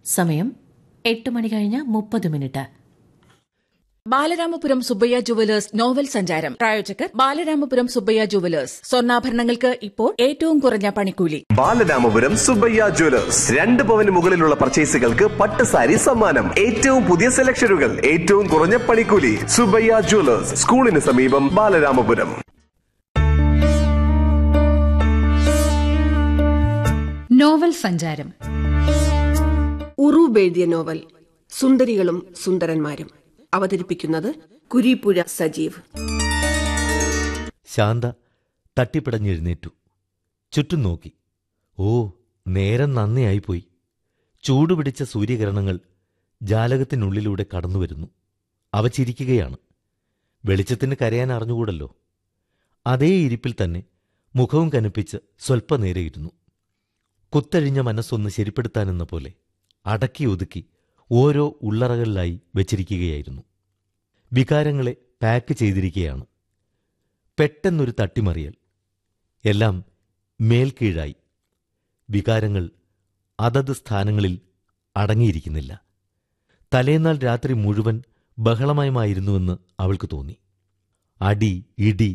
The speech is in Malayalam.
സമയം എട്ട് മണി കഴിഞ്ഞ് മുപ്പത് minute Balaramapuram Subbayya jewellers novel സഞ്ചാരം പ്രായോജകർ ബാലരാമപുരം സുബ്ബയ്യ ജുവലേഴ്സ് സ്വർണ്ണാഭരണങ്ങൾക്ക് ഇപ്പോൾ ഏറ്റവും കുറഞ്ഞ പണിക്കൂലി ബാലരാമപുരം സുബയ്യ ജ്വല്ലേഴ്സ് രണ്ട് പവന് മുകളിലുള്ള പർച്ചേസുകൾക്ക് പട്ട് സാരി സമ്മാനം ഏറ്റവും പുതിയ സെലക്ഷനുകൾ ഏറ്റവും കുറഞ്ഞ പണിക്കൂലി സുബയ്യ ജ്വല്ലേഴ്സ് സ്കൂളിന് സമീപം ബാലരാമപുരം നോവൽ സഞ്ചാരം ഉറൂബ് എഴുതിയ നോവൽ സുന്ദരികളും സുന്ദരന്മാരും അവതരിപ്പിക്കുന്നത് കുരീപ്പുഴ സജീവ് ശാന്ത തട്ടിപ്പിടഞ്ഞെഴുന്നേറ്റു ചുറ്റും നോക്കി ഓ നേരം നന്നയായിപ്പോയി ചൂടുപിടിച്ച സൂര്യകിരണങ്ങൾ ജാലകത്തിനുള്ളിലൂടെ കടന്നുവരുന്നു അവ ചിരിക്കുകയാണ് വെളിച്ചത്തിന് കരയാൻ അറിഞ്ഞുകൂടല്ലോ അതേ ഇരിപ്പിൽ തന്നെ മുഖവും കനുപ്പിച്ച് സ്വൽപ്പനേരെ ഇരുന്നു കുത്തഴിഞ്ഞ മനസ്സൊന്ന് ശരിപ്പെടുത്താനെന്ന പോലെ അടക്കി ഒതുക്കി ഓരോ ഉള്ളറകളിലായി വെച്ചിരിക്കുകയായിരുന്നു വികാരങ്ങളെ പാക്ക് ചെയ്തിരിക്കുകയാണ് പെട്ടെന്നൊരു തട്ടിമറിയൽ എല്ലാം മേൽക്കീഴായി വികാരങ്ങൾ അതത് സ്ഥാനങ്ങളിൽ അടങ്ങിയിരിക്കുന്നില്ല തലേന്നാൾ രാത്രി മുഴുവൻ ബഹളമയമായിരുന്നുവെന്ന് അവൾക്ക് തോന്നി അടി ഇടി